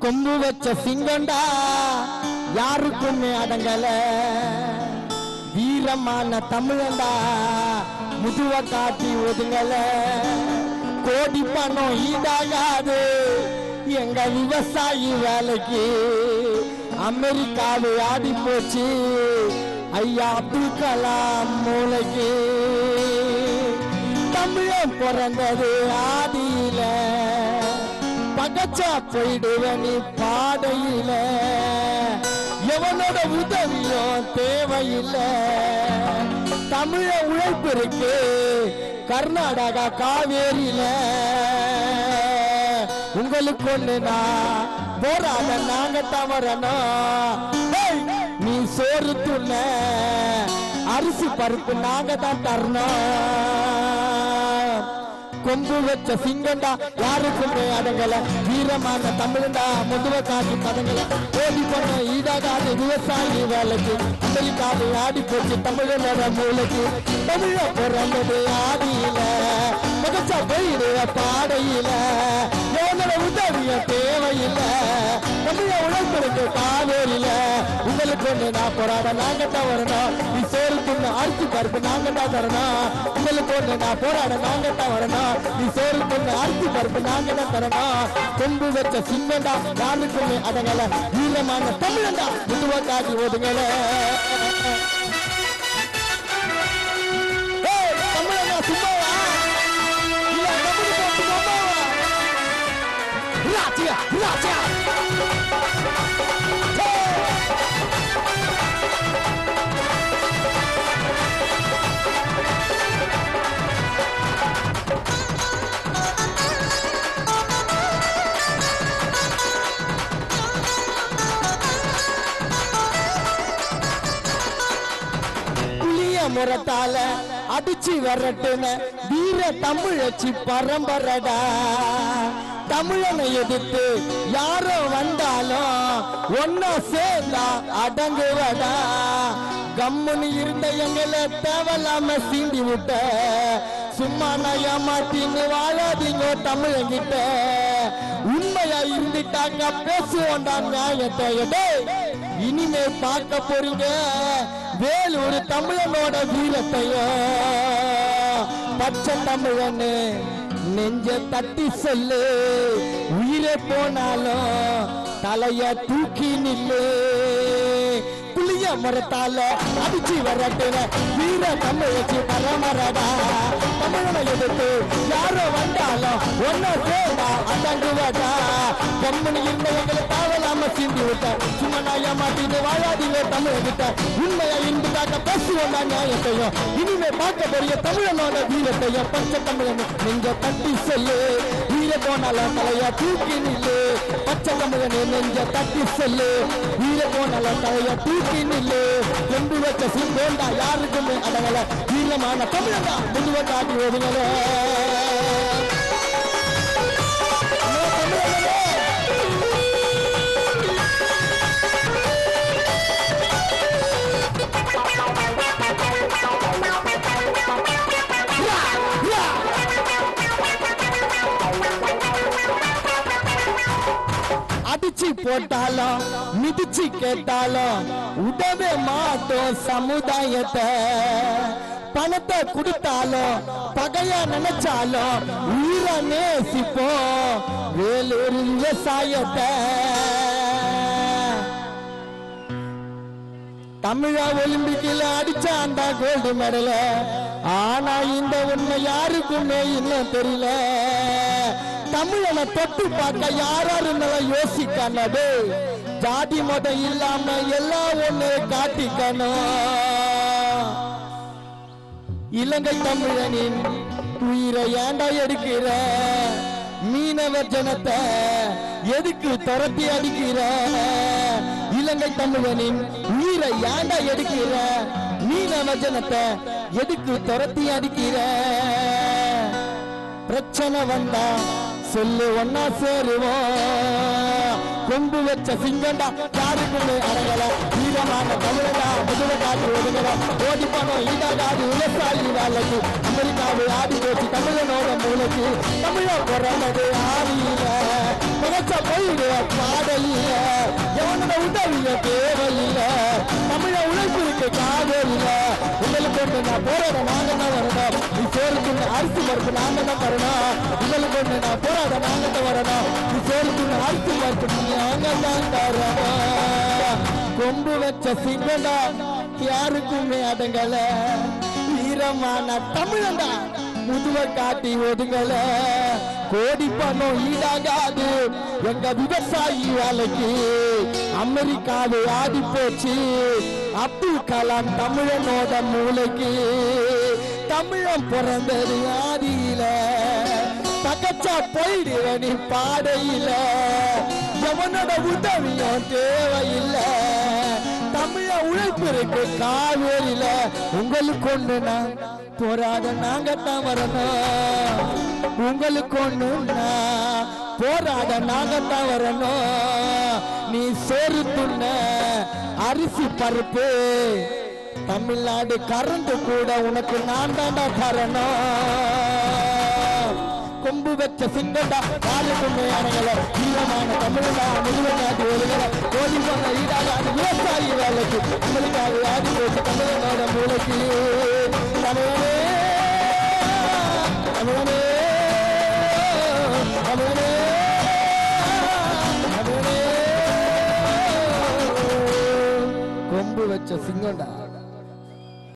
கொம்பு வச்ச சிங்கண்டா யாருக்குமே அடங்கல வீரமான தமிழண்டா முதுவ காட்டி ஒதுங்கல கோடி பணம் ஈடாகாது எங்க விவசாயி வேலைக்கு அமெரிக்காவு ஆடி போச்சு ஐயா அப்துல் கலாம் மூளைக்கு தமிழன் பிறந்தது ஆதியில பகச்சா போயிடுவ நீ பாடையில எவனோட உதவியும் தேவையில்லை தமிழ உழைப்பு இருக்கு கர்நாடகா காவேரியில உங்களுக்கு ஒண்ணுனா போராட நாங்க தவறணும் டேய், நீ சோறு துண்ண அரிசி பருப்பு நாங்க தான் தரணும் கொம்பு வச்ச சிங்கண்டா யாருக்குமே அடங்கல வீரமான தமிழண்டா முதுவ காட்டி பதங்கல ஓடி போன ஈடாகாத விவசாயி வேலைக்கு அமெரிக்காவை ஆடி போச்சு தமிழனோட மூளைக்கு தமிழ பிறந்தது ஆதியில முகச்சா போயிடுவ பாடையில எவனோட உதவிய தேவையில்லை தமிழ உழைப்பிற்கு காவேரியில உங்களுக்கு ஒண்ணு நான் போராட நாங்க தான் வரணும் நீ சோறு துண்ணு அரிசி பருப்பு நாங்க தான் தரணும் உங்களுக்கு ஒண்ணு நான் போராட நாங்க தான் வரணும் நீ சோறு துண்ணு அரிசி பருப்பு நாங்க தான் தரணும் கொம்பு வச்ச சிங்கண்டா யாருக்குமே அடங்கல வீரமான தமிழண்டா முதுவ காட்டி ஓதுங்கள தமிழனா சும்மாவா இல்ல தமிழுக்கு சும்மாவா ராஜ்யா ராஜா புளிய முறத்தால அடிச்சு வரட்டுன வீர தமிழச்சி பரம்பரடா தமிழனை எதிர்த்து யாரோ வந்தாலும் ஒன்னா சேர்ந்தா அடங்குவடா கம்முன்னு இருந்த எங்களை தேவையில்லாம சீண்டி விட்ட சும்மா நான் ஏமாத்தின்னு வாழாதீங்க தமிழங்கிட்ட உண்மையா இருந்துட்டாங்க பேசுவோண்டா நியாயத்தை டேய். இனிமே பார்க்க போறீங்க வேலூர் தமிழனோட வீரத்தையோ பச்சை தமிழனு நெஞ்ச தட்டி சொல்லு உயிரே போனாலும் தலைய தூக்கி நில்லு புளிய மரத்தால அடிச்சு வரட்டுன வீர தமிழச்சி பரமரடா தமிழனை எதிர்த்து யாரோ வந்தாலும் ஒன்ன சேடா அடங்குவடா கம்மனி இருந்த எங்களை தாவலாம சீண்டி விட்ட சும்மா நான் ஏமாத்திட்டு வாழாதீங்க தமிழகிட்ட உண்மையா இன்புக்காக பேசுவோம் நான் நியாயத்தையும் இனிமே பார்க்க போறிய தமிழனோட வீரத்தையும் பச்சை தமிழன் நெஞ்ச தட்டி சொல்லு வீர போனாலும் தலையா தூக்கி நில்லு பச்சை தமிழன் நெஞ்ச தட்டி சொல்லு வீர போனாலும் தலையா தூக்கி நில்லு கொண்டு வச்ச சிங்கோண்டா யாருக்குமே அடங்கல வீரமான தமிழனா முதுவ காட்டி ஒதுங்கல அடிச்சு போட்டாலும் மிதிச்சு கேட்டாலும் உடவே மாட்டோம் சமுதாயத்தை பணத்தை கொடுத்தாலும் பகையா நினைச்சாலும் உயிரை நேசிப்போம் வேலூர் விவசாயத்தை தமிழா ஒலிம்பிக்கில் அடிச்சாண்டா கோல்டு மெடல ஆனா இந்த உண்மை யாருக்குமே இன்னும் தெரியல தமிழனை தொட்டு பார்க்க யாராருன்னு யோசிக்கணது ஜாதி மதம் இல்லாம எல்லாம் ஒண்ணு காட்டிக்கணும் இலங்கை தமிழனின் உயிரை ஏண்டா எடுக்கிற மீனவர் ஜனத்தை எதுக்கு துரத்தி அடிக்கிற இலங்கை தமிழனின் உயிரை ஏண்டா எடுக்கிற மீனவர் ஜனத்தை எதுக்கு துரத்தி அடிக்கிற பிரச்சனை வந்தா சொல்லு ஒன்னா சேருவோம் கொம்பு வச்ச சிங்கண்டா யாருக்குமே அடங்கல வீரமான தமிழனா முதுக காட்டு ஒதுங்கல ஓடி பணம் ஈடாகாது விவசாயி வேலைக்கு அமெரிக்காவை ஆடி போச்சு தமிழனோட மூளைக்கு தமிழ பிறந்தது ஆதியில முகச்ச போயிடு பாடையில கொண்டு நான் போராட நாங்க வரணும் நீ சேர்த்து அறுத்து பார்த்து நாங்க தான் தரணும் கொம்பு வச்ச சிங்கடா யாருக்குமே அடங்கல வீரமான தமிழண்டா முதுவ காட்டி ஒதுங்கல கோடி பணம் ஈடாகாது எங்க விவசாயி வேலைக்கு அமெரிக்காவு ஆடி போச்சு அப்துல் கலாம் தமிழனோட மூளைக்கு தமிழன் பிறந்தது ஆதியில பக்கச்சா போயிடுவ நீ பாடையில எவனோட உதவியும் தேவையில்லை தமிழ உழைப்பு இருக்கு காவேரியில உங்களுக்கு ஒண்ணு நான் போராட நாங்க தான் வரணும் உங்களுக்கு ஒண்ணு நான் போராட நாங்க தான் வரணும் நீ சோறு துண்ண அரிசி பருப்பு தமிழ்நாடு கரண்ட் கூட உனக்கு நான் தாண்டா தரணும் கொம்பு வச்ச சிங்கண்டா யாருக்குமே அணைகள ஈரமான தமிழ்நா முழுவநாட்டு ஒருகளை கோடி போன ஈடாகாது விவசாயி வேலைக்கு அமெரிக்காவை ஆடி போச்சு தமிழனோட மூளைக்கு தமிழனே தமிழனே தமிழனே தமிழனே கொம்பு வச்ச சிங்கண்டா